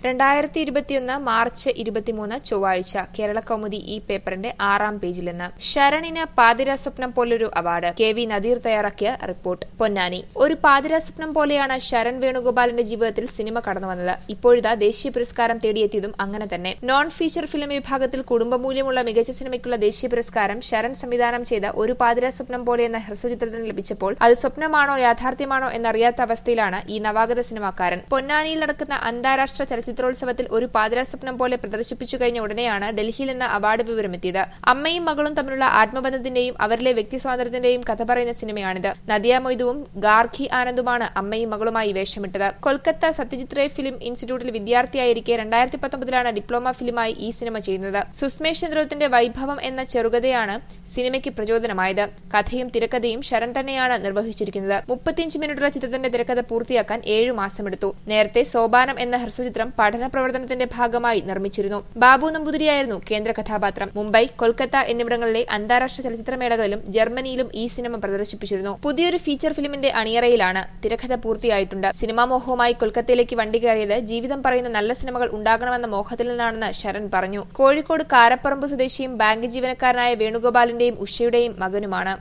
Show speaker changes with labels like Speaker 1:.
Speaker 1: രണ്ടായിരത്തി ഇരുപത്തിയൊന്ന് മാർച്ച് ഇരുപത്തിമൂന്ന് ചൊവ്വാഴ്ച കേരള കൗമുദി ഈ പേപ്പറിന്റെ ആറാം പേജിൽ നിന്ന് ശരണിന് പാതിര സ്വപ്നം പോലൊരു അവാർഡ് കെ വി നദീർ തയ്യാറാക്കിയ റിപ്പോർട്ട് പൊന്നാനി ഒരു പാതിര സ്വപ്നം പോലെയാണ് ശരൺ വേണുഗോപാലിന്റെ ജീവിതത്തിൽ സിനിമ കടന്നുവന്നത് ഇപ്പോഴിതാ ദേശീയ പുരസ്കാരം തേടിയെത്തിയതും അങ്ങനെ തന്നെ നോൺ ഫീച്ചർ ഫിലിം വിഭാഗത്തിൽ കുടുംബമൂല്യമുള്ള മികച്ച സിനിമയ്ക്കുള്ള ദേശീയ പുരസ്കാരം ശരൺ സംവിധാനം ചെയ്ത ഒരു പാതിര സ്വപ്നം പോലെ എന്ന ഹ്രസ്വചിത്രത്തിന് ലഭിച്ചപ്പോൾ അത് സ്വപ്നമാണോ യാഥാർത്ഥ്യമാണോ എന്നറിയാത്ത അവസ്ഥയിലാണ് ഈ നവാഗത സിനിമാക്കാരൻ പൊന്നാനിയിൽ നടക്കുന്ന അന്താരാഷ്ട്ര ചലച്ചിത്രോത്സവത്തിൽ ഒരു പാതിര സ്വപ്നം പോലെ പ്രദർശിപ്പിച്ചു കഴിഞ്ഞ ഉടനെയാണ് ഡൽഹിയിൽ നിന്ന് അവാർഡ് വിവരമെത്തിയത് അമ്മയും മകളും തമ്മിലുള്ള ആത്മബന്ധത്തിന്റെയും അവരിലെ വ്യക്തി സ്വാതന്ത്ര്യത്തിന്റെയും കഥ പറയുന്ന സിനിമയാണിത് നദിയ മൊയ്തുവും ഗാർഖി ആനന്ദുമാണ് അമ്മയും മകളുമായി വേഷമിട്ടത് കൊൽക്കത്ത സത്യജിത് റേ ഫിലിം ഇൻസ്റ്റിറ്റ്യൂട്ടിൽ വിദ്യാർത്ഥിയായിരിക്കെ രണ്ടായിരത്തി പത്തൊമ്പതിലാണ് ഡിപ്ലോമ ഫിലിമായി ഈ സിനിമ ചെയ്യുന്നത് സുസ്മേഷ് ചന്ദ്രോത്തിന്റെ വൈഭവം എന്ന ചെറുകഥയാണ് സിനിമയ്ക്ക് പ്രചോദനമായത് കഥയും തിരക്കഥയും ശരൺ തന്നെയാണ് നിർവഹിച്ചിരിക്കുന്നത് മുപ്പത്തിയഞ്ച് മിനിറ്റുള്ള ചിത്രത്തിന്റെ തിരക്കഥ പൂർത്തിയാക്കാൻ ഏഴു മാസമെടുത്തു നേരത്തെ സോപാനം എന്ന ഹ്രസ്വചിത്രം പഠന പ്രവർത്തനത്തിന്റെ ഭാഗമായി നിർമ്മിച്ചിരുന്നു ബാബു നമ്പൂതിരിയായിരുന്നു കേന്ദ്ര കഥാപാത്രം മുംബൈ കൊൽക്കത്ത എന്നിവിടങ്ങളിലെ അന്താരാഷ്ട്ര ചലച്ചിത്രമേളകളിലും ജർമ്മനിയിലും ഈ സിനിമ പ്രദർശിപ്പിച്ചിരുന്നു പുതിയൊരു ഫീച്ചർ ഫിലിമിന്റെ അണിയറയിലാണ് തിരക്കഥ പൂർത്തിയായിട്ടുണ്ട് സിനിമാ മോഹവുമായി കൊൽക്കത്തയിലേക്ക് വണ്ടി കയറിയത് ജീവിതം പറയുന്ന നല്ല സിനിമകൾ ഉണ്ടാകണമെന്ന മോഹത്തിൽ നിന്നാണെന്ന് ശരൺ പറഞ്ഞു കോഴിക്കോട് കാരപ്പറമ്പ് സ്വദേശിയും ബാങ്ക് ജീവനക്കാരനായ വേണുഗോപാലിന്റെയും ഉഷയുടെയും മകനുമാണ്